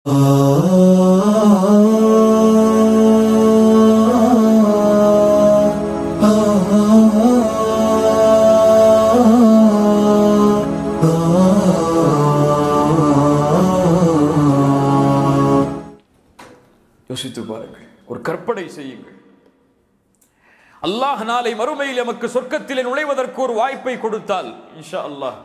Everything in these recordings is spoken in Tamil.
யோசித்து பாருங்கள் ஒரு கற்பனை செய்யுங்கள் அல்லாஹ் நாளை மறுமையில் எமக்கு சொர்க்கத்திலே நுழைவதற்கு ஒரு வாய்ப்பை கொடுத்தால் இன்ஷா அல்லாஹ்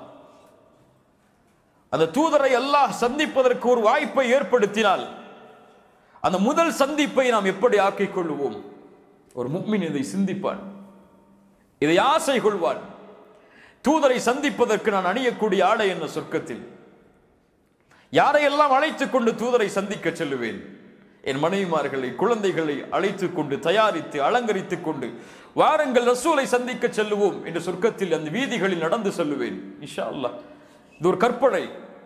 அந்த தூதரை அல்லாஹ் சந்திப்பதற்கு ஒரு வாய்ப்பை ஏற்படுத்தினால் அந்த முதல் சந்திப்பை நாம் எப்படி ஆக்கிக் கொள்வோம் ஒரு முக்மின் இதை சிந்திப்பான் இதை ஆசை கொள்வான் தூதரை சந்திப்பதற்கு நான் அணியக்கூடிய ஆடை என்ன சொர்க்கத்தில் யாரையெல்லாம் அழைத்துக் கொண்டு தூதரை சந்திக்க செல்லுவேன் என் மனைவிமார்களை குழந்தைகளை அழைத்துக் கொண்டு தயாரித்து அலங்கரித்துக் கொண்டு வாரங்கள் ரசூலை சந்திக்க செல்லுவோம் என்று சொர்க்கத்தில் அந்த வீதிகளில் நடந்து செல்லுவேன் இன்ஷா அல்லாஹ் இது ஒரு கற்பனை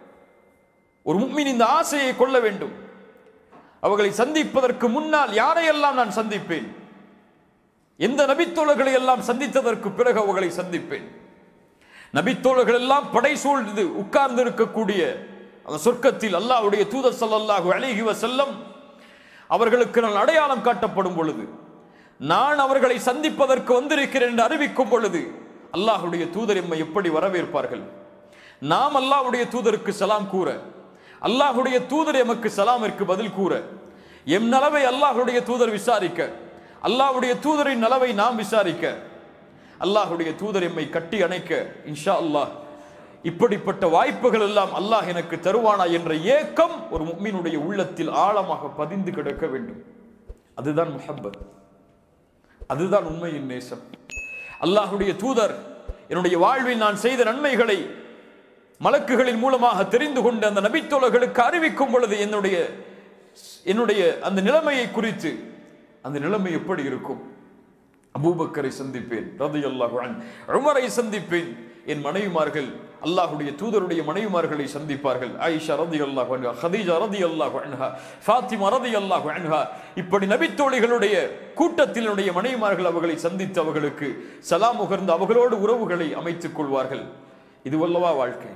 ஒரு முக்மின் இந்த ஆசையை கொள்ள வேண்டும் அவர்களை சந்திப்பதற்கு முன்னால் யாரையெல்லாம் நான் சந்திப்பேன் எந்த நபித்தோழர்களை எல்லாம் சந்தித்ததற்கு பிறகு அவர்களை சந்திப்பேன் நபித்தோழர்கள் எல்லாம் படை சூழ்ந்து உட்கார்ந்து இருக்கக்கூடிய அந்த சொர்க்கத்தில் அல்லாஹ்வுடைய தூதர் ஸல்லல்லாஹு அலைஹி வஸல்லம் அவர்களுக்கு நான் அடையாளம் காட்டப்படும் பொழுது நான் அவர்களை சந்திப்பதற்கு வந்திருக்கிறேன் என்று அறிவிக்கும் பொழுது அல்லாஹ்வுடைய தூதர் எம்மை எப்படி வரவேற்பார்கள் நாம் அல்லாஹ்வுடைய தூதருக்கு சலாம் கூற அல்லாஹ்வுடைய தூதர் எமக்கு சலாமிற்கு பதில் கூற எம் நலவை அல்லாஹ்வுடைய தூதர் விசாரிக்க அல்லாஹ்வுடைய தூதரின் நலவை நாம் விசாரிக்க அல்லாஹ்வுடைய தூதர் எம்மை கட்டி அணைக்க இன்ஷா அல்லாஹ் இப்படிப்பட்ட வாய்ப்புகள் எல்லாம் அல்லாஹ் எனக்கு தருவானா என்ற ஏக்கம் ஒரு முக்மீனுடைய உள்ளத்தில் ஆழமாக பதிந்து கிடக்க வேண்டும் அதுதான் முஹப்பத் அதுதான் உண்மையின் நேசம் அல்லாஹ்வுடைய தூதர் என்னுடைய வாழ்வில் நான் செய்த நன்மைகளை மலக்குகளின் மூலமாக தெரிந்து கொண்டு அந்த நபித்தோழர்களுக்கு அறிவிக்கும் பொழுது என்னுடைய என்னுடைய அந்த நிலைமையை குறித்து அந்த நிலைமை எப்படி இருக்கும் அபூபக்கரை சந்திப்பேன் ரதி அல்லாஹு உமரை சந்திப்பேன் என் மனைவிமார்கள் அல்லாஹுடைய தூதருடைய மனைவிமார்களை சந்திப்பார்கள் ஆயிஷா ரதி அல்லாஹு அன்ஹா ஹதீஜா ரதி அல்லாஹு அன்ஹா ஃபாத்திமா ரதி அல்லாஹு அன்ஹா இப்படி நபித்தோழிகளுடைய கூட்டத்தினுடைய மனைவிமார்கள் அவர்களை சந்தித்து அவர்களுக்கு சலாம் முகர்ந்து அவர்களோடு உறவுகளை அமைத்துக் கொள்வார்கள் இதுவல்லவா வாழ்க்கை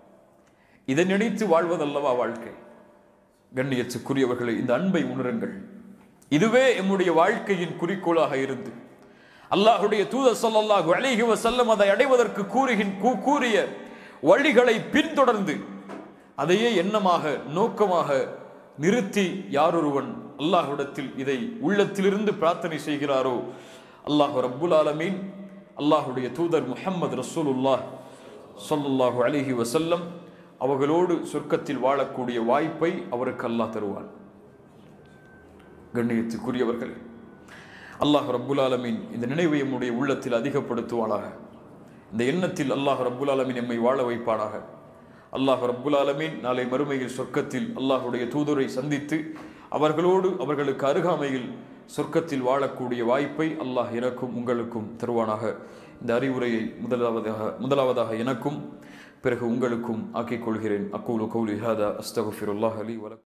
இதை நினைத்து வாழ்வதல்லவா வாழ்க்கை கண்ணியத்துக்குரியவர்களை இந்த அன்பை உணருங்கள் இதுவே எம்முடைய வாழ்க்கையின் குறிக்கோளாக இருந்து அல்லாஹுடைய தூதர் ஸல்லல்லாஹு அலைஹி வஸல்லம் அதை அடைவதற்கு கூறுகின் கூ- கூறிய வழிகளை பின்தொடர்ந்து அதையே எண்ணமாக நோக்கமாக நிறுத்தி யாரொருவன் அல்லாஹ்விடத்தில் இதை உள்ளத்திலிருந்து பிரார்த்தனை செய்கிறாரோ அல்லாஹ் ரப்புல் ஆலமீன் அல்லாஹுடைய தூதர் முஹம்மது ரசூலுல்லாஹ் ஸல்லல்லாஹு அலைஹி வஸல்லம் அவர்களோடு சொர்க்கத்தில் வாழக்கூடிய வாய்ப்பை அவருக்கு அல்லாஹ் தருவான் கண்ணியத்துக்குரியவர்களே அல்லாஹ் ரப்புல் ஆலமீன் இந்த நினைவை நம்முடைய உள்ளத்தில் அதிகப்படுத்துவானாக இந்த எண்ணத்தில் அல்லாஹ் ரப்புல் ஆலமீன் எம்மை வாழ வைப்பானாக அல்லாஹ் ரப்புல் ஆலமீன் நாளை மறுமையில் சொர்க்கத்தில் அல்லாஹுடைய தூதரை சந்தித்து அவர்களோடு அவர்களுக்கு அருகாமையில் சொர்க்கத்தில் வாழக்கூடிய வாய்ப்பை அல்லாஹ் எனக்கும் உங்களுக்கும் தருவானாக இந்த அறிவுரையை முதலாவதாக முதலாவதாக எனக்கும் பிறகு உங்களுக்கும் ஆக்கிக் கொள்கிறேன் அக்கூலு கௌலி ஹாதா அஸ்தகுஃபிருல்லாஹ் அலி வலக்